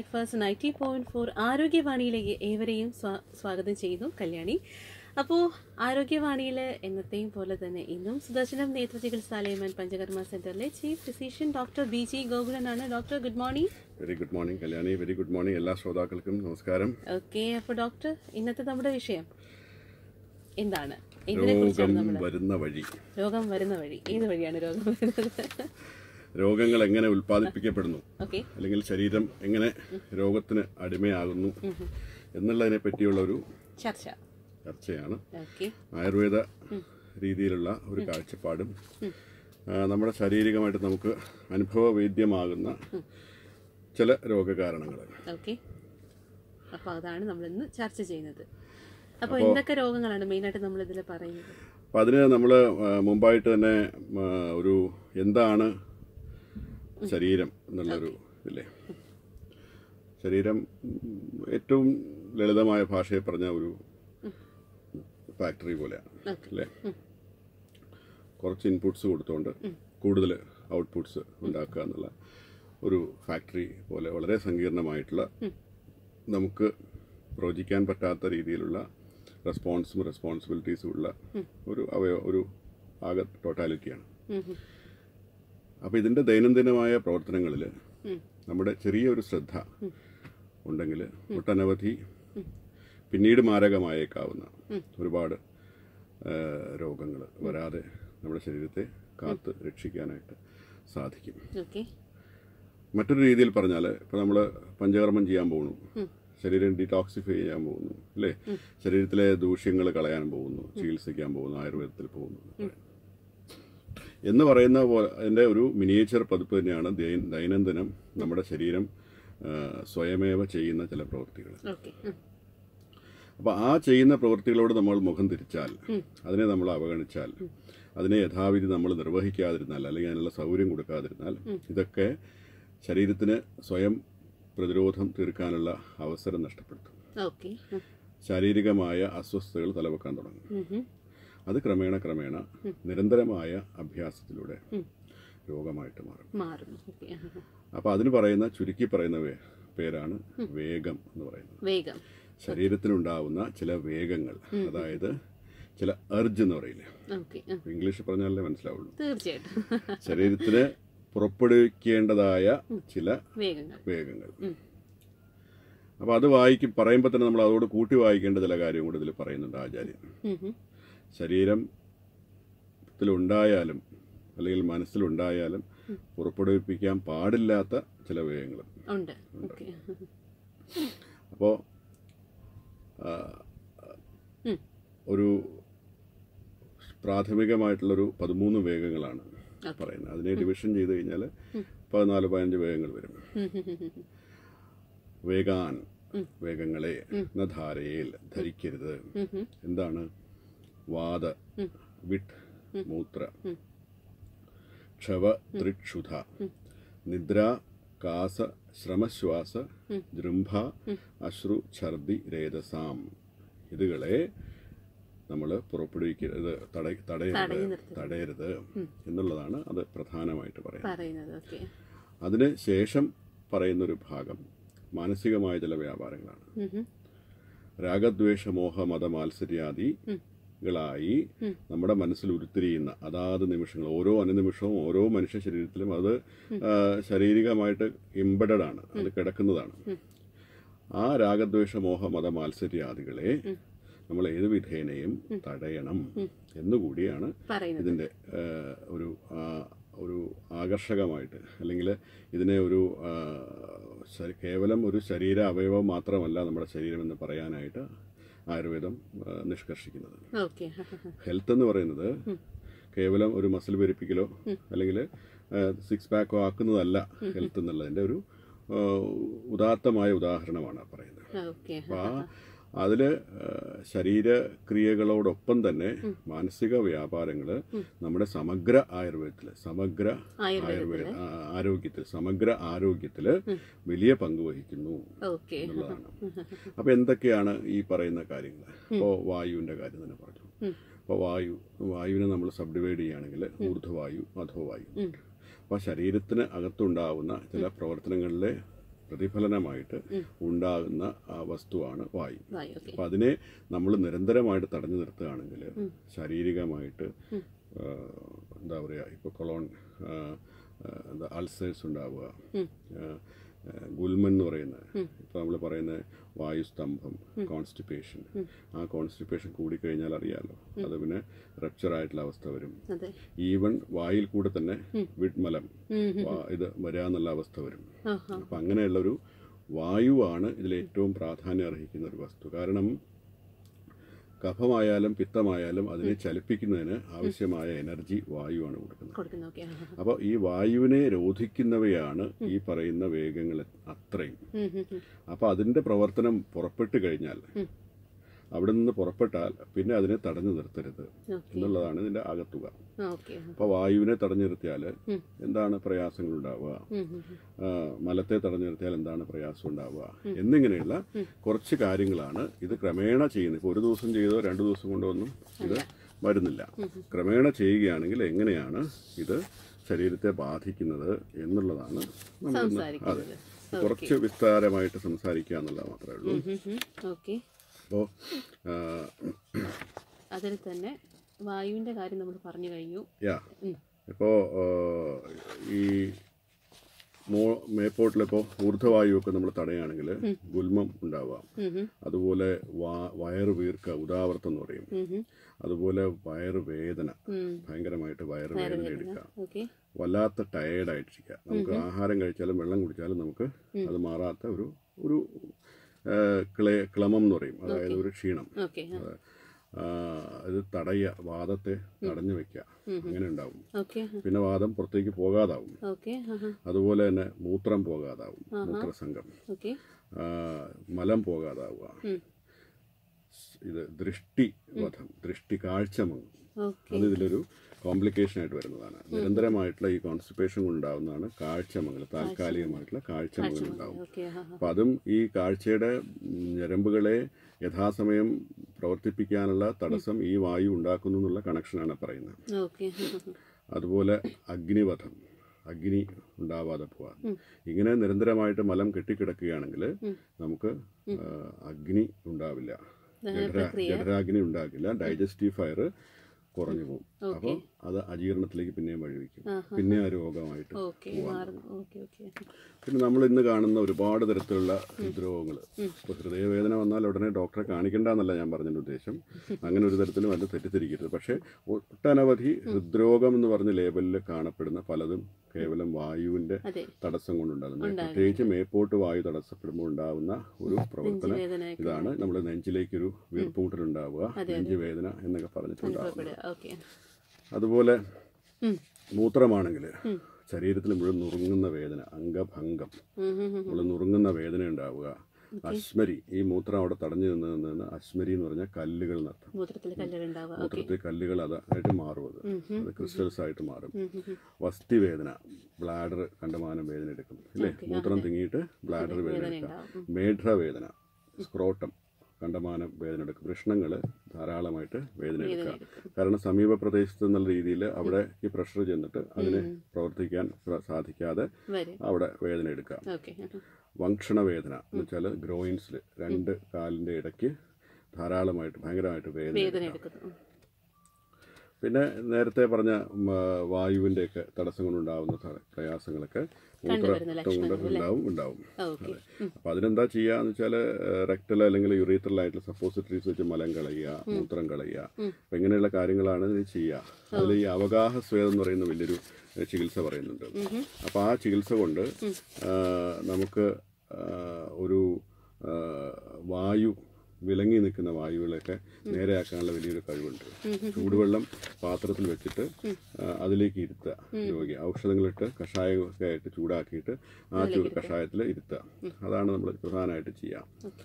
Affairs ninety point four ആരോഗ്യവാണിയിലേക്ക് ഏവരെയും സ്വാ- സ്വാഗതം ചെയ്യുന്നു കല്യാണി അപ്പോൾ ആരോഗ്യവാണിയിൽ എന്നത്തെയും പോലെ തന്നെ ഇന്നും സുദർശനം നേത്ര ചികിത്സാലയം ആൻഡ് പഞ്ചകർമ്മ സെന്ററിലെ chief physician doctor B G ഗോകുലനാണ് doctor good morning very good morning Kalyani very good morning എല്ലാ ശ്രോതാക്കൾക്കും നമസ്കാരം ഓക്കെ അപ്പോൾ ഡോക്ടർ ഇന്നത്തെ നമ്മുടെ വിഷയം എന്താണ് എന്തിനെ കുറിച്ചാണ് രോഗം നമ്മൾ വരുന്ന വഴി രോഗം വരുന്ന വഴി ഏത് വഴിയാണ് രോഗം വരുന്നത് രോഗങ്ങൾ എങ്ങനെ ഉൽപ്പാദിപ്പിക്കപ്പെടുന്നു ഓക്കെ അല്ലെങ്കിൽ ശരീരം എങ്ങനെ രോഗത്തിന് അടിമയാകുന്നു എന്നുള്ളതിനെ പറ്റിയുള്ള ഒരു ചർച്ച ചർച്ചയാണ് ഓക്കെ ആയുർവേദ രീതിയിലുള്ള ഒരു കാഴ്ചപ്പാടും ആ, നമ്മുടെ ശാരീരികമായിട്ട് നമുക്ക് അനുഭവവേദ്യമാകുന്ന ചില രോഗകാരണങ്ങൾ ഓക്കെ അപ്പോൾ അതാണ് നമ്മൾ ഇന്ന് ചർച്ച ചെയ്യുന്നത് അപ്പോൾ എന്തൊക്കെ രോഗങ്ങളാണ് മെയിനായിട്ട് നമ്മൾ ഇതിൽ പറയുന്നത് അപ്പം അതിന് നമ്മൾ മുമ്പായിട്ട് തന്നെ ആ, ഒരു എന്താണ് ശരീരം എന്നുള്ളൊരു ഇതില്ലേ ശരീരം ഉം, ഏറ്റവും ലളിതമായ ഭാഷയിൽ പറഞ്ഞ ഒരു ഫാക്ടറി പോലെയാണ് ഓക്കെ അല്ലേ കുറച്ച് ഇൻപുട്സ് കൊടുത്തുകൊണ്ട് കൂടുതൽ ഔട്ട്പുട്ട്സ് ഉണ്ടാക്കുക എന്നുള്ള ഒരു ഫാക്ടറി പോലെ വളരെ സങ്കീർണമായിട്ടുള്ള നമുക്ക് പ്രവചിക്കാൻ പറ്റാത്ത രീതിയിലുള്ള റെസ്പോൺസും റെസ്പോൺസിബിലിറ്റീസും ഉള്ള ഒരു അവയ ഒരു ആകെ ടോട്ടാലിറ്റിയാണ് അപ്പോൾ ഇതിൻ്റെ ദൈനംദിനമായ പ്രവർത്തനങ്ങളിൽ നമ്മുടെ ചെറിയൊരു ശ്രദ്ധ ഉണ്ടെങ്കിൽ ഒട്ടനവധി പിന്നീട് മാരകമായേക്കാവുന്ന ഒരുപാട് രോഗങ്ങൾ വരാതെ നമ്മുടെ ശരീരത്തെ കാത്ത് രക്ഷിക്കാനായിട്ട് സാധിക്കും ഓക്കെ മറ്റൊരു രീതിയിൽ പറഞ്ഞാൽ ഇപ്പോൾ നമ്മൾ പഞ്ചകർമ്മം ചെയ്യാൻ പോകുന്നു ശരീരം ഡീടോക്സിഫൈ ചെയ്യാൻ പോകുന്നു അല്ലേ ശരീരത്തിലെ ദൂഷ്യങ്ങൾ കളയാൻ പോകുന്നു ചികിത്സിക്കാൻ പോകുന്നു ആയുർവേദത്തിൽ പോകുന്നു എന്ന് പറയുന്ന പോലെ അതിൻ്റെ ഒരു മിനിയേച്ചർ പതിപ്പ് തന്നെയാണ് ദൈ- ദൈനംദിനം നമ്മുടെ ശരീരം ആ, സ്വയമേവ ചെയ്യുന്ന ചില പ്രവൃത്തികൾ ഓക്കെ അപ്പോൾ ആ ചെയ്യുന്ന പ്രവൃത്തികളോട് നമ്മൾ മുഖം തിരിച്ചാൽ അതിനെ നമ്മൾ അവഗണിച്ചാൽ അതിനെ യഥാവിധി നമ്മൾ നിർവഹിക്കാതിരുന്നാൽ അല്ലെങ്കിൽ അതിനുള്ള സൗകര്യം കൊടുക്കാതിരുന്നാൽ ഇതൊക്കെ ശരീരത്തിന് സ്വയം പ്രതിരോധം തീർക്കാനുള്ള അവസരം നഷ്ടപ്പെടുത്തും ഓക്കെ ശാരീരികമായ അസ്വസ്ഥതകൾ തലവെക്കാൻ തുടങ്ങും അത് ക്രമേണ ക്രമേണ നിരന്തരമായ അഭ്യാസത്തിലൂടെ രോഗമായിട്ട് മാറും മാറുന്നു ഓക്കെ അപ്പോൾ അതിന് പറയുന്ന ചുരുക്കി പറയുന്ന വേ- പേരാണ് വേഗം എന്ന് പറയുന്നത് വേഗം ശരീരത്തിനുണ്ടാവുന്ന ചില വേഗങ്ങൾ അതായത് ചില എർജ് എന്ന് പറയില്ലേ ഓക്കെ ഇംഗ്ലീഷ് പറഞ്ഞാലേ മനസ്സിലാവുള്ളൂ തീർച്ചയായിട്ടും ശരീരത്തിന് പുറപ്പെടുവിക്കേണ്ടതായ ചില വേഗങ്ങൾ വേഗങ്ങൾ അപ്പോൾ അത് വായിക്കും പറയുമ്പോൾ തന്നെ നമ്മൾ അതോട് കൂട്ടി വായിക്കേണ്ട ചില കാര്യം കൂടി ഇതിൽ പറയുന്നുണ്ട് ആചാര്യൻ ഉം ഉം. ശരീരത്തിലുണ്ടായാലും അല്ലെങ്കിൽ മനസ്സിലുണ്ടായാലും പുറപ്പെടുവിപ്പിക്കാൻ പാടില്ലാത്ത ചില വേഗങ്ങൾ ഉണ്ട് ഓക്കെ അപ്പോൾ ഉം. ഒരു പ്രാഥമികമായിട്ടുള്ളൊരു പതിമൂന്ന് വേഗങ്ങളാണ് പറയുന്നത് അതിനെ ഡിവിഷൻ ചെയ്ത് കഴിഞ്ഞാൽ പതിനാല് പതിനഞ്ച് വേഗങ്ങൾ വരും വേഗാൻ വേഗങ്ങളെ എന്ന ധാരയിൽ ധരിക്കരുത് എന്താണ് വാദ വിട്ട് മൂത്ര ക്ഷവ തൃക്ഷുധ നിദ്ര കാസ ശ്രമശ്വാസ ജൃംഭ അശ്രു ഛർദി രേതസാം ഇതുകളെ നമ്മൾ പുറപ്പെടുവിക്കരുത് തട തടയരുത് തടയരുത് എന്നുള്ളതാണ് അത് പ്രധാനമായിട്ട് പറയുന്നത് പറയുന്നത് ഓക്കെ അതിന് ശേഷം പറയുന്നൊരു ഭാഗം മാനസികമായ ചില വ്യാപാരങ്ങളാണ് രാഗദ്വേഷ മോഹ മത മാത്സര്യാദികളായി നമ്മുടെ മനസ്സിൽ ഉരുത്തിരിയുന്ന അതാത് നിമിഷങ്ങൾ ഓരോ അനുനിമിഷവും ഓരോ മനുഷ്യ ശരീരത്തിലും അത് ആ, ശാരീരികമായിട്ട് ഇമ്പഡഡ് ആണ് അത് കിടക്കുന്നതാണ് ആ രാഗദ്വേഷ മോഹ മത മാത്സര്യാദികളെ നമ്മൾ ഏത് വിധേനയും തടയണം എന്നുകൂടിയാണ് പറയുന്നത് ഇതിൻ്റെ ആ, ഒരു ആ, ഒരു ആകർഷകമായിട്ട് അല്ലെങ്കിൽ ഇതിനെ ഒരു ആ, ശ- കേവലം ഒരു ശരീര അവയവം മാത്രമല്ല നമ്മുടെ ശരീരം എന്ന് പറയാനായിട്ട് ആയുർവേദം ആ, നിഷ്കർഷിക്കുന്നത് ഓക്കെ ഹെൽത്ത് എന്ന് പറയുന്നത് കേവലം ഒരു മസിൽ പെരുപ്പിക്കലോ അല്ലെങ്കിൽ സിക്സ് പാക്കോ ആക്കുന്നതല്ല ഹെൽത്ത് എന്നുള്ളതിൻ്റെ ഒരു ആ, ഉദാത്തമായ ഉദാഹരണമാണ് പറയുന്നത് ഓക്കെ അപ്പോൾ ആ അതിൽ ശരീരക്രിയകളോടൊപ്പം തന്നെ മാനസിക വ്യാപാരങ്ങൾ നമ്മുടെ സമഗ്ര ആയുർവേദത്തിൽ സമഗ്ര ആയുർവേദ ആ, ആരോഗ്യത്തിൽ സമഗ്ര ആരോഗ്യത്തിൽ വലിയ പങ്ക് വഹിക്കുന്നു ഓക്കെ എന്നുള്ളതാണ് അപ്പോൾ എന്തൊക്കെയാണ് ഈ പറയുന്ന കാര്യങ്ങൾ അപ്പോൾ വായുവിൻ്റെ കാര്യം തന്നെ പറഞ്ഞു അപ്പോൾ വായു വായുവിനെ നമ്മൾ സബ് ഡിവൈഡ് ചെയ്യുകയാണെങ്കിൽ ഊർധ്വവായു അധോവായു അപ്പോൾ ശരീരത്തിന് അകത്തുണ്ടാവുന്ന ചില പ്രവർത്തനങ്ങളിലെ പ്രതിഫലനമായിട്ട് ഉണ്ടാകുന്ന ആ വസ്തുവാണ് വായു വായു ഓക്കെ അപ്പം അതിനെ നമ്മൾ നിരന്തരമായിട്ട് തടഞ്ഞു നിർത്തുകയാണെങ്കിൽ ശാരീരികമായിട്ട് ആ, എന്താ പറയുക ഇപ്പോൾ കൊളോൺ ആ, ആ, എന്താ അൾസേഴ്സ് ഉണ്ടാവുക ആ, ആ, ഗുൽമൻ എന്ന് പറയുന്നത് ഇപ്പോൾ നമ്മൾ പറയുന്ന വായുസ്തംഭം കോൺസ്റ്റിപ്പേഷൻ ആ കോൺസ്റ്റിപ്പേഷൻ കൂടിക്കഴിഞ്ഞാൽ അറിയാലോ അത് പിന്നെ റപ്ചർ ആയിട്ടുള്ള അവസ്ഥ വരും അതെ ഈവൻ വായിൽ കൂടെ തന്നെ വിഡ്മലം വാ- ഇത് വരാന്നുള്ള അവസ്ഥ വരും ആഹാ അപ്പം അങ്ങനെയുള്ളൊരു വായുവാണ് ഇതിൽ ഏറ്റവും പ്രാധാന്യം അർഹിക്കുന്ന ഒരു വസ്തു കാരണം കഫമായാലും പിത്തമായാലും അതിനെ ചലിപ്പിക്കുന്നതിന് ആവശ്യമായ എനർജി വായുവാണ് കൊടുക്കുന്നത് കൊടുക്കുന്നു ഓക്കെ ആഹാ അപ്പോൾ ഈ വായുവിനെ രോധിക്കുന്നവയാണ് ഈ പറയുന്ന വേഗങ്ങൾ അത്രയും ഉം, ഉം, ഉം. അപ്പോൾ അതിൻ്റെ പ്രവർത്തനം പുറപ്പെട്ട് കഴിഞ്ഞാൽ അവിടെ നിന്ന് പുറപ്പെട്ടാൽ പിന്നെ അതിനെ തടഞ്ഞു നിർത്തരുത് ഓക്കെ എന്നുള്ളതാണ് ഇതിൻ്റെ ആകത്തുക ആ ഓക്കെ അപ്പോൾ വായുവിനെ തടഞ്ഞു നിർത്തിയാൽ എന്താണ് പ്രയാസങ്ങൾ ഉണ്ടാവുക ഉം, ഉം, ഉം. ആ, മലത്തെ തടഞ്ഞു നിർത്തിയാൽ എന്താണ് പ്രയാസം ഉണ്ടാവുക എന്നിങ്ങനെയുള്ള കുറച്ച് കാര്യങ്ങളാണ് ഇത് ക്രമേണ ചെയ്യുന്നത് ഇപ്പോൾ ഒരു ദിവസം ചെയ്തോ രണ്ട് ദിവസം കൊണ്ടോ ഒന്നും ഇത് വരുന്നില്ല ക്രമേണ ചെയ്യുകയാണെങ്കിൽ എങ്ങനെയാണ് ഇത് ശരീരത്തെ ബാധിക്കുന്നത് എന്നുള്ളതാണ് നമ്മൾ ഇന്ന് അതെ സംസാരിക്കുന്നത് കുറച്ച് വിസ്താരമായിട്ട് സംസാരിക്കുക എന്നുള്ളത് മാത്രമേ ഉള്ളൂ ഓക്കെ അപ്പോൾ അതിൽ തന്നെ വായുവിന്റെ കാര്യം നമ്മൾ പറഞ്ഞു കഴിഞ്ഞു യാ ഉം. ഇപ്പോൾ ഈ മോ മേപ്പോട്ടിലിപ്പോൾ ഊർധ്വവായുവൊക്കെ നമ്മൾ തടയുകയാണെങ്കിൽ ഗുൽമം ഉണ്ടാവാം ഉം, ഉം. അതുപോലെ വാ വയറ് വീർക്ക ഉദാവർത്തം എന്ന് പറയും ഉം, ഉം. അതുപോലെ വയറ് വേദന ഉം. ഭയങ്കരമായിട്ട് വയറ് വേദന എടുക്കുക ഓക്കെ വല്ലാത്ത ടയേർഡായിട്ടിരിക്കുക നമുക്ക് ആഹാരം കഴിച്ചാലും വെള്ളം കുടിച്ചാലും നമുക്ക് അത് മാറാത്ത ഒരു ഒരു ആ, ക്ലേ ക്ലമം എന്ന് പറയും അതായത് ഒരു ക്ഷീണം ഓക്കെ ആ, ഇത് തടയുക വാദത്തെ തടഞ്ഞു വെക്കുക അങ്ങനെ ഉണ്ടാവും ഓക്കെ പിന്നെ വാദം പുറത്തേക്ക് പോകാതാവും ഓക്കെ ആഹാ അതുപോലെ തന്നെ മൂത്രം പോകാതാവും മൂത്രസംഘം ഓക്കെ ആ, മലം പോകാതാവുക ഉം. ഇത് ദൃഷ്ടി വധം ദൃഷ്ടി കാഴ്ച മങ്ങും ഓക്കെ അത് ഇതിലൊരു കോംപ്ലിക്കേഷൻ ആയിട്ട് വരുന്നതാണ് നിരന്തരമായിട്ടുള്ള ഈ കോൺസ്റ്റിപ്പേഷൻ കൊണ്ടുണ്ടാവുന്നതാണ് കാഴ്ചമങ്ങൽ താൽക്കാലികമായിട്ടുള്ള കാഴ്ചമങ്ങൽ ഉണ്ടാവും ഓക്കെ ആഹാ അപ്പം അതും ഈ കാഴ്ചയുടെ ഉം, ഞരമ്പുകളെ യഥാസമയം പ്രവർത്തിപ്പിക്കാനുള്ള തടസ്സം ഈ വായു ഉണ്ടാക്കുന്നു എന്നുള്ള കണക്ഷനാണ് പറയുന്നത് ഓക്കെ അതുപോലെ അഗ്നിവധം അഗ്നി ഉണ്ടാവാതെ പോവാൻ ഇങ്ങനെ നിരന്തരമായിട്ട് മലം കെട്ടിക്കിടക്കുകയാണെങ്കിൽ നമുക്ക് ആ, അഗ്നി ഉണ്ടാവില്ല ജഠര ജഠരാഗ്നി ഉണ്ടാകില്ല ഡൈജസ്റ്റീവ് ഫയർ കുറഞ്ഞു പോകും അപ്പോൾ അത് അജീർണത്തിലേക്ക് പിന്നെയും വഴിവെക്കും പിന്നെ ആ രോഗമായിട്ട് ഓക്കെ മാറുന്നു ഓക്കെ ഓക്കെ പിന്നെ നമ്മൾ ഇന്ന് കാണുന്ന ഒരുപാട് തരത്തിലുള്ള ഹൃദ്രോഗങ്ങൾ ഇപ്പോൾ ഹൃദയവേദന വന്നാൽ ഉടനെ ഡോക്ടറെ കാണിക്കേണ്ടെന്നല്ല ഞാൻ പറഞ്ഞതിൻ്റെ ഉദ്ദേശം അങ്ങനെ ഒരു തരത്തിലും അത് തെറ്റിദ്ധരിക്കരുത് പക്ഷേ ഒട്ടനവധി ഹൃദ്രോഗം എന്ന് പറഞ്ഞ ലേബലിൽ കാണപ്പെടുന്ന പലതും കേവലം വായുവിൻ്റെ അതെ തടസ്സം കൊണ്ടുണ്ടാകുന്നത് പ്രത്യേകിച്ച് മേപ്പോട്ട് വായു തടസ്സപ്പെടുമ്പോൾ ഉണ്ടാകുന്ന ഒരു പ്രവർത്തനം വേദന ഇതാണ് നമ്മൾ നെഞ്ചിലേക്കൊരു വീർപ്പുമുട്ടലുണ്ടാവുക നെഞ്ചുവേദന എന്നൊക്കെ പറഞ്ഞിട്ടുണ്ടാവുക അനുഭവപ്പെടുക ഓക്കെ അതുപോലെ ഉം. മൂത്രമാണെങ്കിൽ ശരീരത്തിൽ മുഴുവൻ നുറുങ്ങുന്ന വേദന അംഗഭംഗം ഉം, ഉം, ഉം. നമ്മൾ നുറുങ്ങുന്ന വേദന ഉണ്ടാവുക അശ്മരി ഈ മൂത്രം അവിടെ തടഞ്ഞു നിന്ന് നിന്ന് നിന്ന് അശ്മരി എന്ന് പറഞ്ഞാൽ കല്ലുകൾ എന്നർത്ഥം മൂത്രത്തിൽ കല്ലുകളുണ്ടാവുക ഓക്കെ മൂത്രത്തിൽ കല്ലുകൾ അതായിട്ട് മാറും അത് അത് ക്രിസ്റ്റൽസ് ആയിട്ട് മാറും വസ്തി വേദന ബ്ലാഡർ കണ്ടമാനം വേദന എടുക്കും ഇല്ലേ മൂത്രം തിങ്ങിയിട്ട് ബ്ലാഡർ വേദന എടുക്കാം ഉണ്ടാവും മേഢ്ര വേദന സ്ക്രോട്ടം കണ്ടമാനം വേദന എടുക്കും വൃഷ്ണങ്ങൾ ധാരാളമായിട്ട് വേദന എടുക്കാം കാരണം സമീപ പ്രദേശത്ത് എന്നുള്ള രീതിയിൽ അവിടെ ഈ പ്രഷർ ചെന്നിട്ട് അതിനെ പ്രവർത്തിക്കാൻ പ്ര- സാധിക്കാതെ വരും അവിടെ വേദന എടുക്കാം ഓക്കെ വംക്ഷണ വേദന എന്ന് വെച്ചാൽ ഗ്രോയിൻസിൽ രണ്ട് കാലിൻ്റെ ഇടയ്ക്ക് ധാരാളമായിട്ട് ഭയങ്കരമായിട്ട് വേദന വേദന എടുക്കാം. എടുക്കുന്നു ഉം. പിന്നെ നേരത്തെ പറഞ്ഞ ഉം, ആ, വായുവിൻ്റെയൊക്കെ തടസ്സം കൊണ്ടുണ്ടാകുന്ന ത- പ്രയാസങ്ങളൊക്കെ കണ്ടുവരുന്ന മൂത്രം കൊണ്ട് ഉണ്ടാവും ഉണ്ടാവും ഓക്കെ അപ്പോൾ അതിനെന്താ ചെയ്യുക വെച്ചാൽ റെക്ടൽ അല്ലെങ്കിൽ യുറീത്രലായിട്ടുള്ള സപ്പോസിറ്ററീസ് വെച്ച് മലം കളയുക മൂത്രം കളയുക അപ്പം ഇങ്ങനെയുള്ള കാര്യങ്ങളാണ് ഇതിന് ചെയ്യുക അതിൽ ഈ അവഗാഹ സ്വേദം എന്ന് പറയുന്ന വലിയൊരു ഏഹ്, ചികിത്സ പറയുന്നുണ്ട് അപ്പോൾ ആ ചികിത്സ കൊണ്ട് ആ, നമുക്ക് ആ, ഒരു ആ, വായു വിളങ്ങി നിൽക്കുന്ന വായുവിളൊക്കെ നേരെയാക്കാനുള്ള വലിയൊരു കഴിവുണ്ട് ചൂടുവെള്ളം പാത്രത്തിൽ വെച്ചിട്ട് ആ, അതിലേക്ക് ഇരുത്തുക രോഗി ഔഷധങ്ങളിട്ട് കഷായമൊക്കെ ആയിട്ട് ചൂടാക്കിയിട്ട് ആ ചൂ കഷായത്തിൽ ഇരുത്തുക അതാണ് നമ്മൾ പ്രധാനമായിട്ട് ചെയ്യുക ഓക്കെ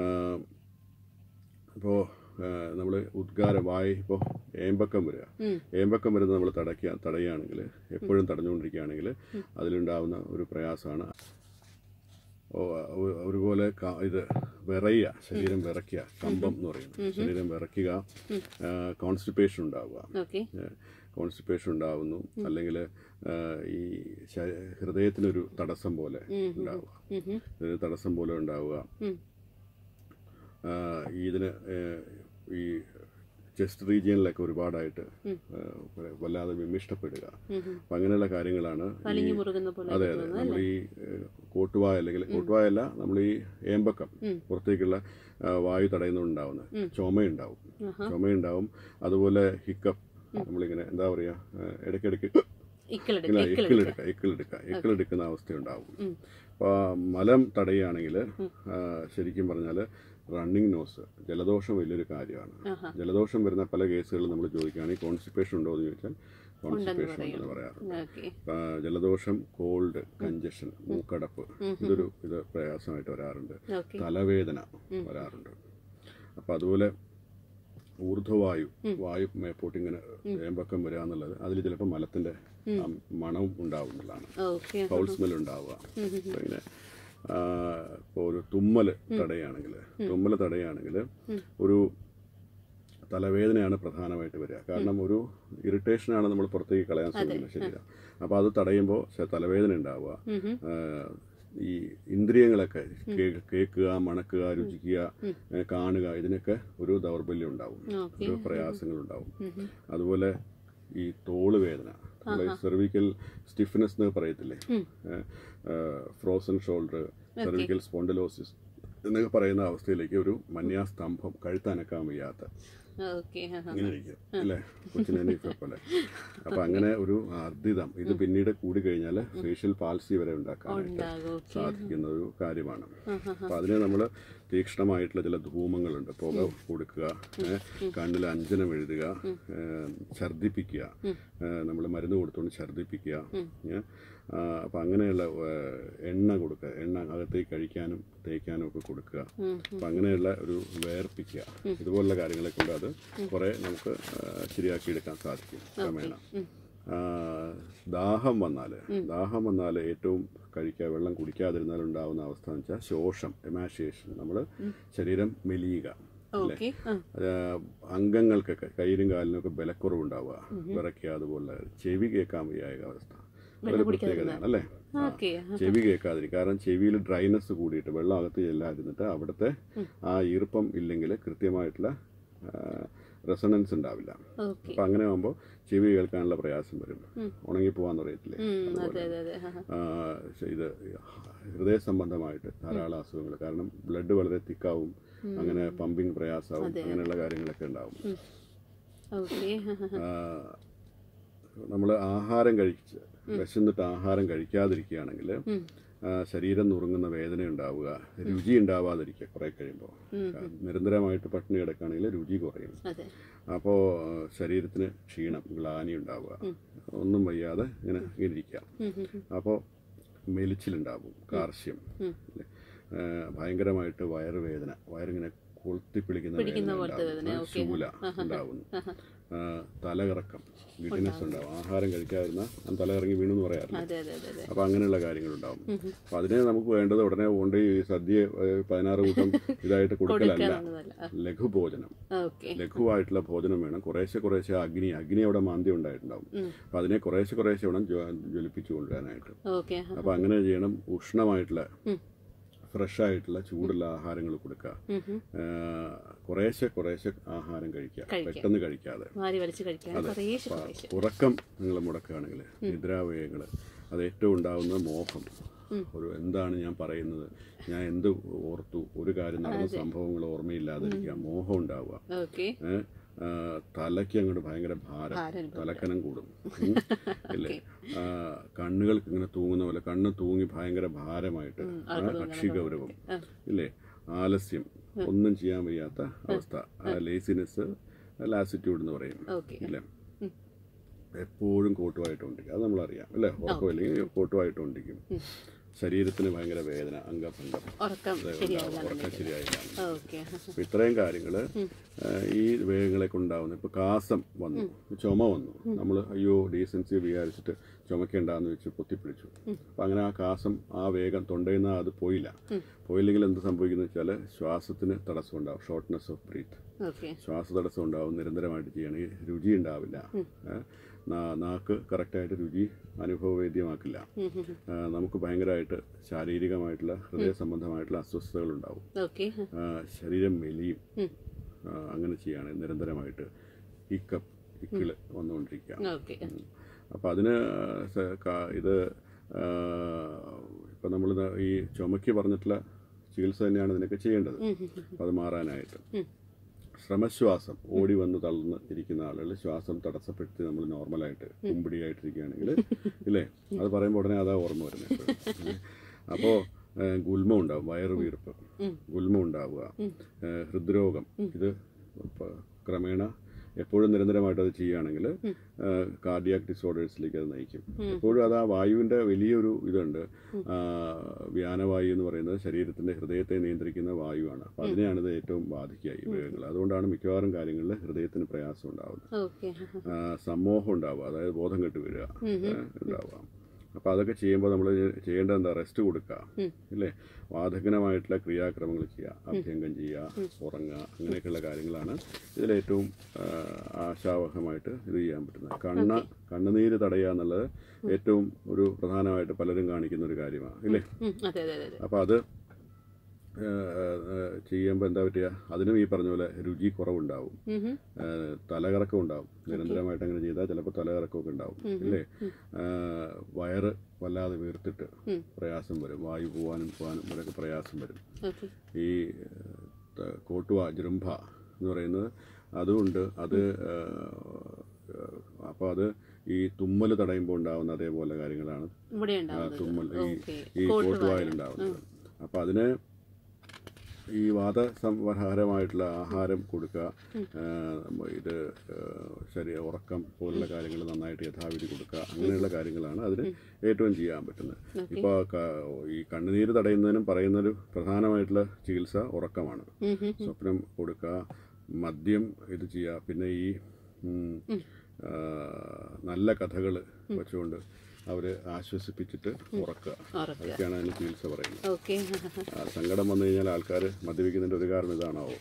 ഇപ്പോൾ നമ്മൾ ഉദ്ഗാരം വായി ഇപ്പോൾ ഏമ്പക്കം വരിക ഏമ്പക്കം വരുന്നത് നമ്മൾ തടയ്ക്കുക തടയുകയാണെങ്കിൽ എപ്പോഴും തടഞ്ഞുകൊണ്ടിരിക്കുകയാണെങ്കിൽ അതിലുണ്ടാവുന്ന ഒരു പ്രയാസമാണ് ഓ, ഒ- ഒരുപോലെ ക- ഇത് വിറയുക ശരീരം വിറയ്ക്കുക കമ്പം എന്ന് പറയുന്നത് ശരീരം വിറയ്ക്കുക കോൺസ്റ്റിപ്പേഷൻ ഉണ്ടാവുക ഓക്കെ കോൺസ്റ്റിപ്പേഷൻ ഉണ്ടാവുന്നു അല്ലെങ്കിൽ ഈ ശ- ഹൃദയത്തിനൊരു തടസ്സം പോലെ ഉണ്ടാവുക ഒരു തടസ്സം പോലെ ഉണ്ടാവുക ആ, ഇതിന് ഏഹ്, ഈ ചെസ്റ്റ് റീജിയനിലൊക്കെ ഒരുപാടായിട്ട് ഏഹ്, വല്ലാതെ വിമിഷ്ടപ്പെടുക അപ്പം അങ്ങനെയുള്ള കാര്യങ്ങളാണ് ഈ വലിഞ്ഞു മുറുകുന്ന പോലെ അതെ അതെ നമ്മൾ ഈ ഏഹ്, കോട്ടുവായ അല്ലെങ്കിൽ കോട്ടുവായല്ല നമ്മൾ ഈ ഏമ്പക്കം പുറത്തേക്കുള്ള ആ, വായു തടയുന്നുണ്ടാവുന്നത് ചുമയുണ്ടാവും ചുമയുണ്ടാവും അതുപോലെ ഹിക്കപ്പ് നമ്മളിങ്ങനെ എന്താ പറയുക ഏഹ്, ഇടയ്ക്കിടയ്ക്ക് ഇക്കളെടുക്ക ഇങ്ങനെ എക്കിളെടുക്കുക എക്കിളെടുക്കുക എക്കിളെടുക്കുന്ന അവസ്ഥയുണ്ടാവും അപ്പോൾ മലം തടയുകയാണെങ്കിൽ ശരിക്കും പറഞ്ഞാൽ റണ്ണിങ് നോസ് ജലദോഷം വലിയൊരു കാര്യമാണ് ജലദോഷം വരുന്ന പല കേസുകളിൽ നമ്മൾ ചോദിക്കുകയാണെങ്കിൽ കോൺസ്റ്റിപ്പേഷൻ ഉണ്ടോ എന്ന് ചോദിച്ചാൽ കോൺസ്റ്റിപ്പേഷൻ ഉണ്ടെന്ന് പറയാറുണ്ട് ഓക്കെ ആ, ജലദോഷം കോൾഡ് കഞ്ചഷൻ മൂക്കടപ്പ് ഇതൊരു ഇത് പ്രയാസമായിട്ട് വരാറുണ്ട് ഓക്കെ തലവേദന വരാറുണ്ട് അപ്പം അതുപോലെ ഊർധ്വവായു വായു മേപ്പോട്ട് ഇങ്ങനെ ഏമ്പക്കം വരിക എന്നുള്ളത് അതിൽ ചിലപ്പോൾ മലത്തിന്റെ ആ മണവും ഉണ്ടാവുന്നതാണ് ഓക്കെ ഫൗൾ സ്മെൽ ഉണ്ടാവുക അപ്പൊ ഇങ്ങനെ ഇപ്പോൾ ഒരു തുമ്മൽ തടയുകയാണെങ്കിൽ തുമ്മൽ തടയുകയാണെങ്കിൽ ഒരു തലവേദനയാണ് പ്രധാനമായിട്ട് വരിക കാരണം ഒരു ഇറിറ്റേഷനാണ് നമ്മൾ പുറത്തേക്ക് കളയാൻ ശ്രമിക്കുന്നത് ശരീരം അപ്പോൾ അത് തടയുമ്പോൾ തലവേദന ഉണ്ടാവുക ആ, ഈ ഇന്ദ്രിയങ്ങളൊക്കെ കേ- കേൾക്കുക മണക്കുക രുചിക്കുക ഏ, കാണുക ഇതിനൊക്കെ ഒരു ദൗർബല്യം ഉണ്ടാവും ഓക്കെ ഒരു പ്രയാസങ്ങൾ ഉണ്ടാവും അതുപോലെ ഈ തോള് വേദന സെർവിക്കൽ സ്റ്റിഫ്നെസ് എന്ന് പറയത്തില്ലേ ഫ്രോസൺ ഷോൾഡർ സെർവിക്കൽ സ്പോണ്ടിലോസിസ് എന്നൊക്കെ പറയുന്ന അവസ്ഥയിലേക്ക് ഒരു മന്യാസ്തംഭം കഴുത്തനക്കാൻ വയ്യാത്ത ഓക്കെ ഇങ്ങനെ ഇരിക്കും അല്ലേ കൊച്ചിനെ പോലെ അപ്പൊ അങ്ങനെ ഒരു അർദ്ധിതം ഇത് പിന്നീട് കൂടി കഴിഞ്ഞാൽ ഫേഷ്യൽ പാൽസി വരെ ഉണ്ടാക്കാനായിട്ട് ഉണ്ടാകും ഓക്കെ സാധിക്കുന്ന ഒരു കാര്യമാണ് അപ്പൊ അതിന് നമ്മൾ തീക്ഷ്ണമായിട്ടുള്ള ചില ധൂമങ്ങളുണ്ട് പുക കൊടുക്കുക കണ്ണിൽ അഞ്ജനം എഴുതുക ഏ, ഛർദ്ദിപ്പിക്കുക നമ്മൾ മരുന്ന് കൊടുത്തുകൊണ്ട് ഛർദ്ദിപ്പിക്കുക ഏ, ആ, അപ്പൊ അങ്ങനെയുള്ള ഏ, എണ്ണ കൊടുക്കുക എണ്ണ അകത്തേക്ക് കഴിക്കാനും തേക്കാനും ഒക്കെ കൊടുക്കുക അപ്പൊ അങ്ങനെയുള്ള ഒരു വേർപ്പിക്കുക ഇതുപോലുള്ള കാര്യങ്ങളെ കൊണ്ട് അത് കുറെ നമുക്ക് ആ, ശരിയാക്കിയെടുക്കാൻ സാധിക്കും ക്രമേണ ആ, ദാഹം വന്നാൽ ദാഹം വന്നാൽ ഏറ്റവും കഴിക്കുക വെള്ളം കുടിക്കാതിരുന്നാൽ ഉണ്ടാവുന്ന അവസ്ഥ എന്ന് വെച്ചാൽ ശോഷം എമാഷിയേഷൻ നമ്മൾ ശരീരം മെലിയുക ഓക്കെ ആ ആ, അംഗങ്ങൾക്കൊക്കെ കയ്യിലും കാലിനും ഒക്കെ ബലക്കുറവുണ്ടാവുക വിറയ്ക്കുക അതുപോലെ ചെവി കേൾക്കാൻ വയ്യായ അവസ്ഥ അതൊരു പ്രത്യേകതയാണ് അല്ലേ ആ. ഓക്കെ ചെവി കേൾക്കാതിരിക്കും കാരണം ചെവിയിൽ ഡ്രൈനസ് കൂടിയിട്ട് വെള്ളം അകത്ത് ചെല്ലാതിരുന്നിട്ട് അവിടുത്തെ ആ ഈർപ്പം ഇല്ലെങ്കിൽ കൃത്യമായിട്ടുള്ള റെസണൻസ് ഉണ്ടാവില്ല ഓക്കെ അപ്പൊ അങ്ങനെ ആകുമ്പോൾ ചെവി കേൾക്കാനുള്ള പ്രയാസം വരും ഉണങ്ങിപ്പോവാന്ന് പറയത്തില്ലേ അതെ അതെ അതെ ആ, ആ. ആ, ഇത് ഹൃദയ സംബന്ധമായിട്ട് ധാരാളം അസുഖങ്ങൾ കാരണം ബ്ലഡ് വളരെ തിക്കാവും അങ്ങനെ പമ്പിങ് പ്രയാസമാവും അങ്ങനെയുള്ള കാര്യങ്ങളൊക്കെ ഉണ്ടാവും ഓക്കെ ആ, ആ. നമ്മൾ ആഹാരം കഴിച്ച് വിശന്നിട്ട് ആഹാരം കഴിക്കാതിരിക്കുകയാണെങ്കിൽ ശരീരം നുറുങ്ങുന്ന വേദന ഉണ്ടാവുക രുചി ഉണ്ടാവാതിരിക്കുക കുറെ കഴിയുമ്പോൾ നിരന്തരമായിട്ട് പട്ടിണി കിടക്കുകയാണെങ്കിൽ രുചി കുറയും അതെ അപ്പോൾ ശരീരത്തിന് ക്ഷീണം ഗ്ലാനി ഉണ്ടാവുക ഒന്നും വയ്യാതെ ഇങ്ങനെ ഇങ്ങനെ ഇരിക്കാം അപ്പോൾ മെലിച്ചിലുണ്ടാവും കാർശ്യം ഇല്ലേ? ആ, ഭയങ്കരമായിട്ട് വയറുവേദന വയറിങ്ങനെ കൊളുത്തിപ്പിടിക്കുന്ന വേദന ഉണ്ടാവും. ശൂല ഉണ്ടാവുന്നു ആ, തലകറക്കം ഗിഡിനെസ് ഉണ്ടാവും ആഹാരം കഴിക്കാതിരുന്ന തലകറങ്ങി വീണു എന്ന് പറയാറില്ല അതെ അതെ അതെ അതെ അപ്പൊ അങ്ങനെയുള്ള കാര്യങ്ങളുണ്ടാവും അപ്പൊ അതിനെ നമുക്ക് വേണ്ടത് ഉടനെ കൊണ്ട് ഈ സദ്യ ഏ, പതിനാറ് കൂട്ടം ഇതായിട്ട് കൊടുക്കലല്ല കൊടുക്കാന്നുള്ളതല്ല ലഘുഭോജനം ഓക്കെ ലഘുവായിട്ടുള്ള ഭോജനം വേണം കുറേശ്ശെ കുറേശ്ശെ അഗ്നി അഗ്നി അവിടെ മാന്ദ്യം ഉണ്ടായിട്ടുണ്ടാവും അപ്പൊ അതിനെ കുറേശ്ശെ കുറേശ്ശെ വേണം ജ്വ- ജ്വലിപ്പിച്ചു കൊണ്ടുവരാനായിട്ട് ഓക്കെ അപ്പൊ അങ്ങനെ ചെയ്യണം ഉഷ്ണമായിട്ടുള്ള ഫ്രഷ് ആയിട്ടുള്ള ചൂടുള്ള ആഹാരങ്ങൾ കൊടുക്കുക ആ, കുറേശ്ശെ കുറേശ്ശെ ആഹാരം കഴിക്കുക പെട്ടെന്ന് കഴിക്കാതെ വാരി വലിച്ച് കഴിക്കാൻ കുറേശ്ശെ കുറേശ്ശെ ഉറക്കം നിങ്ങൾ മുടക്കുകയാണെങ്കിൽ നിദ്രാവയങ്ങൾ അത് ഏറ്റവും ഉണ്ടാവുന്ന മോഹം ഒരു എന്താണ് ഞാൻ പറയുന്നത് ഞാൻ എന്ത് ഓർത്തു ഒരു കാര്യം നടന്ന സംഭവങ്ങൾ ഓർമ്മയില്ലാതിരിക്കുക മോഹം ഉണ്ടാവുക ഓക്കെ ഏ, ആ, തലയ്ക്ക് അങ്ങോട്ട് ഭയങ്കര ഭാരം ഭാരം തലക്കനം കൂടും ഉം. ഇല്ലേ ആ, കണ്ണുകൾക്ക് ഇങ്ങനെ തൂങ്ങുന്ന പോലെ കണ്ണ് തൂങ്ങി ഭയങ്കര ഭാരമായിട്ട് ആ, കക്ഷി ഗൗരവം ഇല്ലേ ആലസ്യം ഒന്നും ചെയ്യാൻ വയ്യാത്ത അവസ്ഥ ലേസിനെസ് ലാസിറ്റ്യൂഡ് എന്ന് പറയും ഓക്കെ ഇല്ലേ എപ്പോഴും കോട്ടുമായിട്ടുണ്ടിരിക്കും അത് നമ്മളറിയാം അല്ലേ ഉറക്കമില്ലെങ്കിൽ കോട്ടുമായിട്ടുണ്ടിരിക്കും ശരീരത്തിന് ഭയങ്കര വേദന അംഗഭംഗം ഉറക്കം ഉണ്ടാവും. ശരിയാവില്ല ഉറക്കം ശരിയായില്ല ഓക്കെ അപ്പൊ ഇത്രയും കാര്യങ്ങൾ ഈ വേഗങ്ങളെ കൊണ്ടാവുന്നത് ഇപ്പോൾ കാസം വന്നു ചുമ വന്നു നമ്മൾ അയ്യോ ഡീസൻസി വിചാരിച്ചിട്ട് ചുമക്കേണ്ടെന്ന് വെച്ച് പൊത്തിപ്പിടിച്ചു അപ്പം അങ്ങനെ ആ കാസം ആ വേഗം തൊണ്ടയിൽ നിന്ന് അത് പോയില്ല പോയില്ലെങ്കിൽ എന്ത് സംഭവിക്കുന്നു വെച്ചാൽ ശ്വാസത്തിന് തടസ്സം ഉണ്ടാവും ഷോർട്ട്നെസ് ഓഫ് ബ്രീത്ത് ഓക്കെ ശ്വാസതടസ്സം ഉണ്ടാവും നിരന്തരമായിട്ട് ചെയ്യണമെങ്കിൽ രുചി ഉണ്ടാവില്ല ഏ, നാ- നാക്ക് കറക്റ്റായിട്ട് രുചി അനുഭവവേദ്യമാക്കില്ല ആ, നമുക്ക് ഭയങ്കരമായിട്ട് ശാരീരികമായിട്ടുള്ള ഹൃദയ സംബന്ധമായിട്ടുള്ള അസ്വസ്ഥതകൾ ഉണ്ടാവും ഓക്കെ ആ, ശരീരം മെലിയും ആ, അങ്ങനെ ചെയ്യാണ് നിരന്തരമായിട്ട് ഇക്കപ്പ് ഇക്കിള് വന്നുകൊണ്ടിരിക്കുക ഓക്കെ അപ്പോൾ അതിന് സ- ക- ഇത് ഇപ്പം നമ്മൾ ഈ ചുമയ്ക്ക് പറഞ്ഞിട്ടുള്ള ചികിത്സ തന്നെയാണ് ഇതിനൊക്കെ ചെയ്യേണ്ടത് അപ്പോൾ അത് മാറാനായിട്ട് ശ്രമശ്വാസം ഓടി വന്ന് തളർന്ന് ഇരിക്കുന്ന ആളുകൾ ശ്വാസം തടസ്സപ്പെടുത്തി നമ്മൾ നോർമലായിട്ട് കുമ്പിടിയായിട്ടിരിക്കുകയാണെങ്കിൽ ഇല്ലേ അത് പറയുമ്പോൾ ഉടനെ അതാ ഓർമ്മ വരുന്നത് അപ്പോൾ ഗുൽമ ഉണ്ടാവും വയറ് വീർപ്പ് ഗുൽമ ഉണ്ടാവുക ഏഹ് ഹൃദ്രോഗം ഇത് പ- ക്രമേണ എപ്പോഴും നിരന്തരമായിട്ട് അത് ചെയ്യുകയാണെങ്കിൽ കാർഡിയാക് ഡിസോർഡേഴ്സിലേക്ക് അത് നയിക്കും എപ്പോഴും അത് ആ വായുവിൻ്റെ വലിയൊരു ഇതുണ്ട് ആ, വ്യാനവായു എന്ന് പറയുന്നത് ശരീരത്തിൻ്റെ ഹൃദയത്തെ നിയന്ത്രിക്കുന്ന വായുവാണ് അപ്പോൾ അതിനെയാണ് ഇത് ഏറ്റവും ബാധിക്കുക ഈ വേഗങ്ങൾ അതുകൊണ്ടാണ് മിക്കവാറും കാര്യങ്ങളിൽ ഹൃദയത്തിന് പ്രയാസം ഉണ്ടാവുന്നത് ഓക്കെ ആ, സമ്മോഹം ഉണ്ടാവുക അതായത് ബോധം കെട്ട് വീഴുക ഏ, ഉണ്ടാവുക അപ്പോൾ അതൊക്കെ ചെയ്യുമ്പോൾ നമ്മൾ ചെയ്യേണ്ടത് എന്താ റെസ്റ്റ് കൊടുക്കുക ഇല്ലേ വാതകനമായിട്ടുള്ള ക്രിയാക്രമങ്ങൾ ചെയ്യുക അഭ്യംഗം ചെയ്യുക ഉറങ്ങുക അങ്ങനെയൊക്കെയുള്ള കാര്യങ്ങളാണ് ഇതിലേറ്റവും ആ, ആശാവഹമായിട്ട് ഇത് ചെയ്യാൻ പറ്റുന്നത് കണ്ണ് കണ്ണുനീര് തടയുക എന്നുള്ളത് ഏറ്റവും ഒരു പ്രധാനമായിട്ട് പലരും കാണിക്കുന്ന ഒരു കാര്യമാണ് ഇല്ലേ അതെ അതെ അതെ അതെ അപ്പോൾ അത് ചെയ്യുമ്പോൾ എന്താ പറ്റുക അതിനും ഈ പറഞ്ഞ പോലെ രുചി കുറവുണ്ടാവും ഉം ഹും. ഏഹ് തലകറക്കം ഉണ്ടാവും നിരന്തരമായിട്ട് അങ്ങനെ ചെയ്താൽ ചിലപ്പോൾ തലകറക്കമൊക്കെ ഉണ്ടാവും ഇല്ലേ ഏഹ് വയറ് വല്ലാതെ വീർത്തിട്ട് പ്രയാസം വരും വായു പോകാനും പോകാനും ഇവരൊക്കെ പ്രയാസം വരും ഓക്കെ ഈ ത- കോട്ടുവ ജൃംഭ എന്ന് പറയുന്നത് അതുകൊണ്ട് അത് അപ്പോൾ അത് ഈ തുമ്മൽ തടയുമ്പോൾ ഉണ്ടാവുന്ന അതേപോലെ കാര്യങ്ങളാണ് ഇവിടെ ആ, ഉണ്ടാവുന്നത് തുമ്മൽ ഈ ഓക്കെ ഈ കോട്ടുവായിലുണ്ടാവുന്നത് അപ്പോൾ അതിന് ഈ വാദ സംഹാരമായിട്ടുള്ള ആഹാരം കൊടുക്കുക ആ, ഇത് ആ, ശരീര ഉറക്കം പോലുള്ള കാര്യങ്ങൾ നന്നായിട്ട് യഥാവിധി കൊടുക്കുക അങ്ങനെയുള്ള കാര്യങ്ങളാണ് അതിന് ഏറ്റവും ചെയ്യാൻ പറ്റുന്നത് ഇപ്പോൾ ഈ കണ്ണുനീര് തടയുന്നതിനും പറയുന്നൊരു പ്രധാനമായിട്ടുള്ള ചികിത്സ ഉറക്കമാണ് ഉം ഹും. സ്വപ്നം കൊടുക്കുക മദ്യം ഇത് ചെയ്യുക പിന്നെ ഈ ഉം, ആ, നല്ല കഥകൾ വെച്ചുകൊണ്ട് അവരെ ആശ്വസിപ്പിച്ചിട്ട് ഉറക്കുക ഉറക്കുക അതൊക്കെയാണ് അതിന് ചികിത്സ പറയുന്നത് ഓക്കെ ആ, സങ്കടം വന്നു കഴിഞ്ഞാൽ ആൾക്കാർ മദ്യപിക്കുന്നതിന്റെ ഒരു കാരണം ഇതാണാവോ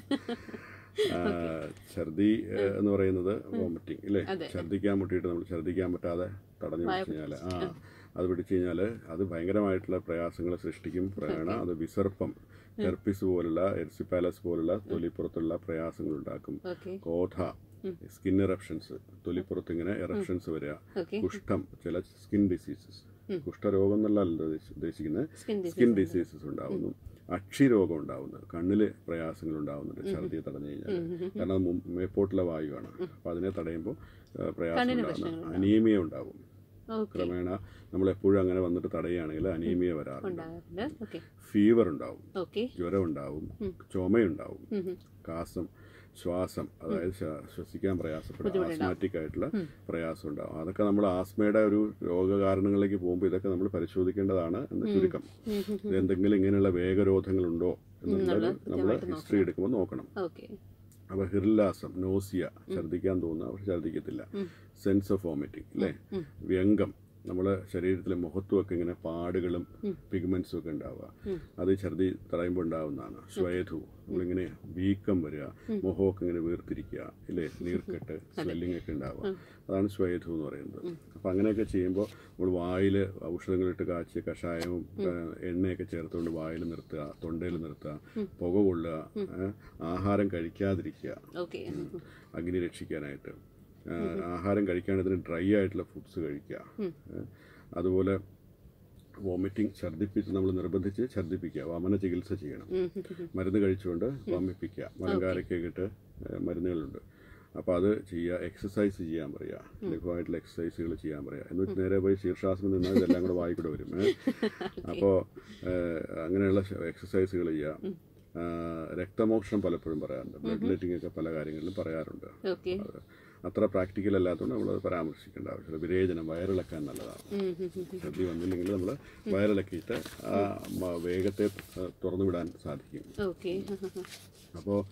ആ, ഛർദി ഏ, എന്ന് പറയുന്നത് വോമിറ്റിംഗ് ഇല്ലേ ഛർദിക്കാൻ മുട്ടിയിട്ട് നമ്മൾ ഛർദിക്കാൻ പറ്റാതെ തടഞ്ഞു പിടിച്ചു കഴിഞ്ഞാൽ ആ അത് പിടിച്ചു കഴിഞ്ഞാൽ അത് ഭയങ്കരമായിട്ടുള്ള പ്രയാസങ്ങൾ സൃഷ്ടിക്കും പ്രേരണ അത് വിസർപ്പം ഹെർപ്പിസ് പോലുള്ള എർസിപ്പാലസ് പോലുള്ള തൊലിപ്പുറത്തുള്ള പ്രയാസങ്ങൾ ഉണ്ടാക്കും ഓക്കെ കോധ സ്കിൻ ഇറപ്ഷൻസ് തൊലിപ്പുറത്ത് ഇങ്ങനെ ഇറപ്ഷൻസ് വരിക ഓക്കെ കുഷ്ഠം ചില സ്കിൻ ഡിസീസസ് കുഷ്ഠരോഗം എന്നല്ല ഉദ്ദേശി- ഉദ്ദേശിക്കുന്നത് സ്കിൻ സ്കിൻ ഡിസീസസ് ഉണ്ടാവുന്നു അക്ഷിരോഗം ഉണ്ടാവുന്നു കണ്ണില് പ്രയാസങ്ങൾ ഉണ്ടാവുന്നുണ്ട് ഛർദി തടഞ്ഞു കഴിഞ്ഞാൽ കാരണം അത് മു- മേപ്പോട്ടുള്ള വായുവാണ് അപ്പോൾ അതിനെ തടയുമ്പോൾ ആ, പ്രയാസം ഉണ്ടാവുന്നു അനീമിയ ഉണ്ടാവും ഓക്കെ ക്രമേണ നമ്മൾ എപ്പോഴും അങ്ങനെ വന്നിട്ട് തടയുകയാണെങ്കിൽ അനീമിയ വരാറുണ്ട് ഉണ്ടാകാറുണ്ട് ഓക്കെ ഫീവർ ഉണ്ടാവും ഓക്കെ ജ്വരം ഉണ്ടാവും ചുമയുണ്ടാവും കാസം ശ്വാസം അതായത് ശ്വ- ശ്വസിക്കാൻ പ്രയാസപ്പെടും ആസ്മാറ്റിക് ആയിട്ടുള്ള പ്രയാസം ഉണ്ടാവും അതൊക്കെ നമ്മൾ ആസ്മയുടെ ഒരു രോഗകാരണങ്ങളിലേക്ക് പോകുമ്പോൾ ഇതൊക്കെ നമ്മൾ പരിശോധിക്കേണ്ടതാണ് എന്ന് ചുരുക്കം ഇത് എന്തെങ്കിലും ഇങ്ങനെയുള്ള വേഗരോധങ്ങളുണ്ടോ എന്നുള്ളത് നമ്മൾ ഹിസ്റ്ററി എടുക്കുമ്പോൾ നോക്കണം ഓക്കെ അപ്പോൾ ഹിർലാസം നോസിയ ഛർദ്ദിക്കാൻ തോന്നുക പക്ഷെ ഛർദ്ദിക്കത്തില്ല സെൻസ് ഓഫ് വോമിറ്റിംഗ് അല്ലേ വ്യംഗം നമ്മളെ ശരീരത്തിലെ മുഖത്തുമൊക്കെ ഇങ്ങനെ പാടുകളും പിഗ്മെന്റ്സും ഒക്കെ ഉണ്ടാവുക അത് ഛർദി തടയുമ്പോൾ ഉണ്ടാവുന്നതാണ് ശ്വേതു നമ്മളിങ്ങനെ വീക്കം വരിക മുഖമൊക്കെ ഇങ്ങനെ വീർത്തിരിക്കുക ഇല്ലേ നീർക്കെട്ട് സ്വെല്ലിംഗ് ഒക്കെ ഉണ്ടാവുക അതാണ് ശ്വേതു എന്ന് പറയുന്നത് അപ്പം അങ്ങനെയൊക്കെ ചെയ്യുമ്പോൾ നമ്മൾ വായിൽ ഔഷധങ്ങളിട്ട് കാച്ചിയ കഷായവും ആ, എണ്ണയൊക്കെ ചേർത്തുകൊണ്ട് വായിൽ നിർത്തുക തൊണ്ടയിൽ നിർത്തുക പുക കൊള്ളുക ആ, ആഹാരം കഴിക്കാതിരിക്കുക ഓക്കെ അഗ്നി രക്ഷിക്കാനായിട്ട് ആ, ആഹാരം കഴിക്കാനതിന് ഡ്രൈ ആയിട്ടുള്ള ഫുഡ്സ് കഴിക്കുക ഏ, അതുപോലെ വോമിറ്റിംഗ് ഛർദ്ദിപ്പിച്ച് നമ്മൾ നിർബന്ധിച്ച് ഛർദ്ദിപ്പിക്കുക വമന ചികിത്സ ചെയ്യണം മരുന്ന് കഴിച്ചുകൊണ്ട് വമിപ്പിക്കുക മലങ്കാരക്കൊക്കെ ഇട്ട് ഏ, മരുന്നുകളുണ്ട് അപ്പോൾ അത് ചെയ്യുക എക്സസൈസ് ചെയ്യാൻ പറയുക ലഘുവായിട്ടുള്ള എക്സസൈസുകൾ ചെയ്യാൻ പറയുക എന്ന് വെച്ച് നേരെ പോയി ശീർഷാസനം നിന്നാൽ ഇതെല്ലാം കൂടെ വായിക്കൂടെ വരും ഏ. അപ്പോൾ അങ്ങനെയുള്ള എക്സസൈസുകൾ ചെയ്യുക ആ, രക്തമോക്ഷണം പലപ്പോഴും പറയാറുണ്ട് ബ്ലഡ് ലെറ്റിംഗ് ഒക്കെ പല കാര്യങ്ങളിലും പറയാറുണ്ട് ഓക്കെ അത് അത്ര പ്രാക്ടിക്കൽ അല്ലാത്തതുകൊണ്ട് നമ്മളത് പരാമർശിക്കേണ്ട ആവശ്യമില്ല വിരേചനം വയറിളക്കാൻ നല്ലതാണ് ഛർദി വന്നില്ലെങ്കിൽ നമ്മൾ വയറിളക്കിയിട്ട് ആ മ- വേഗത്തെ ത- തുറന്നു വിടാൻ സാധിക്കും ഓക്കെ അപ്പോൾ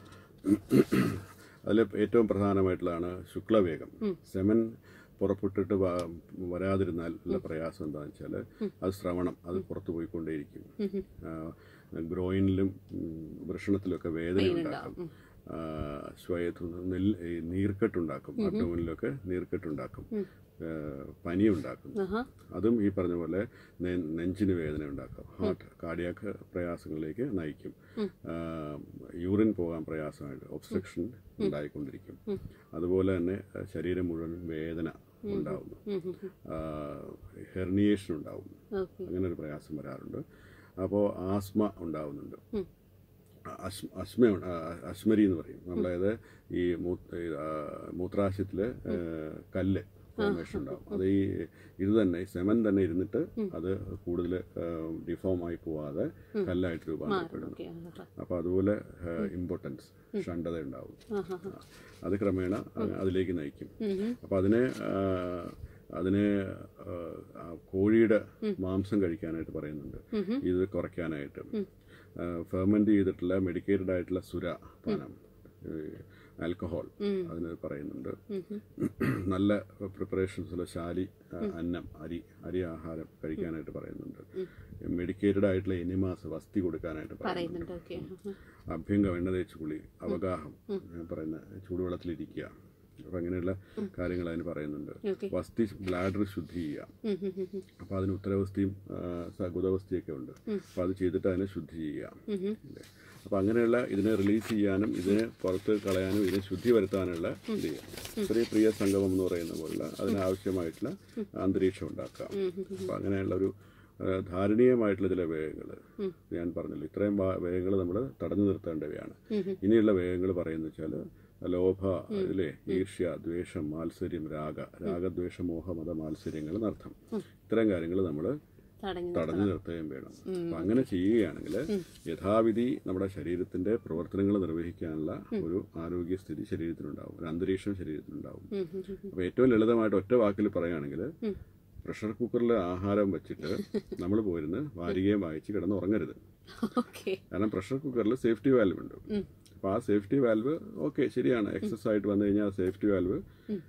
അതിൽ ഏറ്റവും പ്രധാനമായിട്ടുള്ളതാണ് ശുക്ലവേഗം സെമൻ പുറപ്പെട്ടിട്ട് വ- വരാതിരുന്നാൽ ഉള്ള പ്രയാസം എന്താണെന്ന് വെച്ചാൽ അത് ശ്രവണം അത് പുറത്തു പോയിക്കൊണ്ടേയിരിക്കും ഗ്രോയിനിലും വൃഷണത്തിലൊക്കെ വേദന ഉണ്ടാക്കും ആ, ശ്വയത്ത് നെല്ല് ഈ നീർക്കെട്ടുണ്ടാക്കും അബ്ഡോമിനിലൊക്കെ നീർക്കെട്ടുണ്ടാക്കും ആ, പനിയുണ്ടാക്കും ആഹാ അതും ഈ പറഞ്ഞ പോലെ നെ- നെഞ്ചിന് വേദന ഉണ്ടാക്കും ഹാർട്ട് കാർഡിയാക്ക് പ്രയാസങ്ങളിലേക്ക് നയിക്കും യൂറിൻ പോകാൻ പ്രയാസമായിട്ട് ഒബ്സ്ട്രക്ഷൻ ഉണ്ടായിക്കൊണ്ടിരിക്കും അതുപോലെ തന്നെ ആ, ശരീരം മുഴുവൻ വേദന ഉണ്ടാവുന്നു ഹെർണിയേഷൻ ഉണ്ടാവും ഓക്കെ അങ്ങനെ ഒരു പ്രയാസം വരാറുണ്ട് അപ്പോൾ ആസ്മ ഉണ്ടാവുന്നുണ്ട് അശ് അശ്മ അശ്മരി എന്ന് പറയും നമ്മളത് ഈ മൂ- ഈ, ആ, മൂത്രാശയത്തില് ആ, കല്ല് ഫോർമേഷൻ ഉണ്ടാവും അത് ഈ ഇത് തന്നെ ഈ സെമൻ തന്നെ ഇരുന്നിട്ട് അത് കൂടുതൽ ഡിഫോം ആയി പോവാതെ കല്ലായിട്ട് രൂപാന്തരപ്പെടുന്നു ഓക്കെ ആഹാ അപ്പോൾ അതുപോലെ ഇമ്പോർട്ടൻസ് ഷണ്ടത ഉണ്ടാവും ആഹാ അത് ക്രമേണ അ- അതിലേക്ക് നയിക്കും അപ്പോൾ അതിനെ ആ, അതിനെ ആ, ആ, കോഴിയുടെ മാംസം കഴിക്കാനായിട്ട് പറയുന്നുണ്ട് ഇത് കുറയ്ക്കാനായിട്ട് ഫെർമെന്റ് ചെയ്തിട്ടുള്ള മെഡിക്കേറ്റഡ് ആയിട്ടുള്ള സുര പാനം ആൽക്കഹോൾ അതിന് പറയുന്നുണ്ട് നല്ല പ്രിപ്പറേഷൻസിലെ ശാലി ആ, അന്നം അരി അരി ആഹാരം കഴിക്കാനായിട്ട് പറയുന്നുണ്ട് മെഡിക്കേറ്റഡ് ആയിട്ടുള്ള എനിമാസ് വസ്തി കൊടുക്കാനായിട്ട് പറയുന്നുണ്ട് പറയുന്നുണ്ട് ഓക്കെ അഭ്യംഗം എണ്ണ തേച്ച് കുളി അവഗാഹം ഞാൻ പറയുന്ന ചൂടുവെള്ളത്തിലിരിക്കുക അപ്പം അങ്ങനെയുള്ള കാര്യങ്ങൾ അതിന് പറയുന്നുണ്ട് ഓക്കെ വസ്തി ബ്ലാഡർ ശുദ്ധി ചെയ്യുക അപ്പം അതിന് ഉത്തരവസ്ഥയും സകുതവസ്ഥയൊക്കെ ഉണ്ട് അപ്പം അത് ചെയ്തിട്ട് അതിനെ ശുദ്ധി ചെയ്യുക അല്ലേ അപ്പം അങ്ങനെയുള്ള ഇതിനെ റിലീസ് ചെയ്യാനും ഇതിനെ പുറത്ത് കളയാനും ഇതിനെ ശുദ്ധി വരുത്താനുള്ള ഇത് ചെയ്യുക ചെറിയ പ്രിയ സംഗമം എന്ന് പറയുന്ന പോലുള്ള അതിനാവശ്യമായിട്ടുള്ള അന്തരീക്ഷം ഉണ്ടാക്കുക അപ്പം അങ്ങനെയുള്ള ഒരു ആ, ധാരണീയമായിട്ടുള്ള ചില വേഗങ്ങൾ ഞാൻ പറഞ്ഞല്ലോ ഇത്രയും വേഗങ്ങൾ നമ്മൾ തടഞ്ഞു നിർത്തേണ്ടവയാണ് ഇനിയുള്ള വേഗങ്ങൾ പറയുന്നത് വെച്ചാൽ ലോഭ ഇതിലെ ഈർഷ്യ ദ്വേഷം മാത്സര്യം രാഗ രാഗദ്വേഷ മോഹ മത മാത്സര്യങ്ങൾ എന്നർത്ഥം ഇത്തരം കാര്യങ്ങൾ നമ്മൾ തടഞ്ഞു തടഞ്ഞു നിർത്തുകയും വേണം അപ്പൊ അങ്ങനെ ചെയ്യുകയാണെങ്കിൽ യഥാവിധി നമ്മുടെ ശരീരത്തിന്റെ പ്രവർത്തനങ്ങൾ നിർവഹിക്കാനുള്ള ഒരു ആരോഗ്യസ്ഥിതി ശരീരത്തിനുണ്ടാവും ഒരു അന്തരീക്ഷം ശരീരത്തിനുണ്ടാവും അപ്പൊ ഏറ്റവും ലളിതമായിട്ട് ഒറ്റ വാക്കിൽ പറയുകയാണെങ്കിൽ പ്രഷർ കുക്കറിൽ ആഹാരം വെച്ചിട്ട് നമ്മൾ പോയിരുന്ന് വാരികയും വായിച്ച് കിടന്ന് ഉറങ്ങരുത് ഓക്കെ കാരണം പ്രഷർ കുക്കറിൽ സേഫ്റ്റി വാൽവ് ഉണ്ട് അപ്പോൾ ആ സേഫ്റ്റി വാൽവ് ഓക്കെ ശരിയാണ് എക്സസ് ആയിട്ട് വന്നു കഴിഞ്ഞാൽ ആ സേഫ്റ്റി വാൽവ്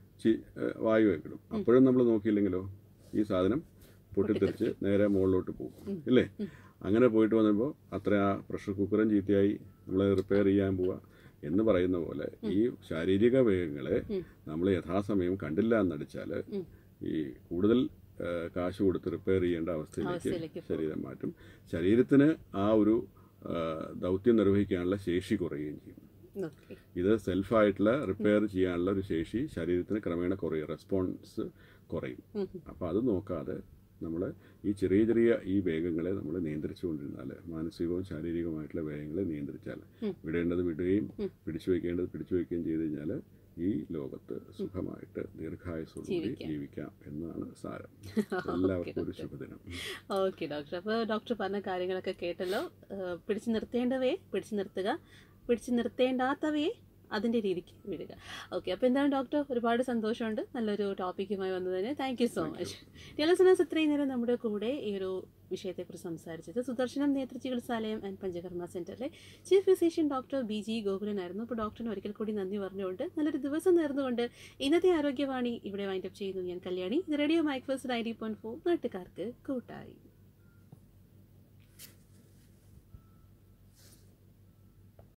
വായു വെക്കിടും അപ്പോഴും നമ്മൾ നോക്കിയില്ലെങ്കിലോ ഈ സാധനം പൊട്ടിത്തെറിച്ച് നേരെ മുകളിലോട്ട് പോകും ഇല്ലേ അങ്ങനെ പോയിട്ട് വന്നപ്പോൾ അത്ര ആ പ്രഷർ കുക്കറും ചീത്തയായി നമ്മൾ റിപ്പയർ ചെയ്യാൻ പോവാ എന്ന് പറയുന്ന പോലെ ഈ ശാരീരിക വേഗങ്ങളെ നമ്മൾ യഥാസമയം കണ്ടില്ല എന്നടിച്ചാൽ ഈ കൂടുതൽ ആ, കാശ് കൊടുത്ത് റിപ്പയർ ചെയ്യേണ്ട അവസ്ഥയിലേക്ക് അവസ്ഥയിലേക്ക് ശരീരം മാറ്റും ശരീരത്തിന് ആ ഒരു ആ, ദൗത്യം നിർവഹിക്കാനുള്ള ശേഷി കുറയുകയും ചെയ്യും ഓക്കെ ഇത് സെൽഫായിട്ടുള്ള റിപ്പയർ ചെയ്യാനുള്ള ഒരു ശേഷി ശരീരത്തിന് ക്രമേണ കുറയും റെസ്പോൺസ് കുറയും അപ്പോൾ അത് നോക്കാതെ നമ്മൾ ഈ ചെറിയ ചെറിയ ഈ വേഗങ്ങളെ നമ്മൾ നിയന്ത്രിച്ചുകൊണ്ടിരുന്നാൽ മാനസികവും ശാരീരികവുമായിട്ടുള്ള വേഗങ്ങളെ നിയന്ത്രിച്ചാൽ വിടേണ്ടത് വിടുകയും പിടിച്ചു വയ്ക്കേണ്ടത് പിടിച്ചു വയ്ക്കുകയും ചെയ്ത് കഴിഞ്ഞാൽ ഈ ലോകത്ത് സുഖമായിട്ട് ദീർഘായുസോടുകൂടി ജീവിക്കാം എന്നാണ് സാരം എല്ലാവർക്കും ഒരു ശുഭദിനം ഓക്കെ ഡോക്ടർ അപ്പോൾ ഡോക്ടർ പറഞ്ഞ കാര്യങ്ങളൊക്കെ കേട്ടല്ലോ ഏഹ് പിടിച്ചു നിർത്തേണ്ടവയെ പിടിച്ചു നിർത്തുക പിടിച്ചു നിർത്തേണ്ടാത്തവയെ അതിൻ്റെ രീതിക്ക് വിടുക ഓക്കെ അപ്പോൾ എന്താണ് ഡോക്ടർ ഒരുപാട് സന്തോഷമുണ്ട് നല്ലൊരു ടോപ്പിക്കുമായി വന്നതിന് താങ്ക് യു സോ മച്ച് ഡിയലസനസ് ഇത്രയും നേരം നമ്മുടെ കൂടെ ഈ ഒരു വിഷയത്തെക്കുറിച്ച് സംസാരിച്ചത് സുദർശനം നേത്ര ചികിത്സാലയം ആൻഡ് പഞ്ചകർമ്മ സെന്ററിലെ chief physician doctor B G ഗോകുലനായിരുന്നു അപ്പോൾ ഡോക്ടറിന് ഒരിക്കൽ കൂടി നന്ദി പറഞ്ഞുകൊണ്ട് നല്ലൊരു ദിവസം നേർന്നുകൊണ്ട് ഇന്നത്തെ ആരോഗ്യവാണി ഇവിടെ വൈൻഡപ്പ് ചെയ്യുന്നു ഞാൻ കല്യാണി ഇത് radio micros ninety point four നാട്ടുകാർക്ക് കൂട്ടായി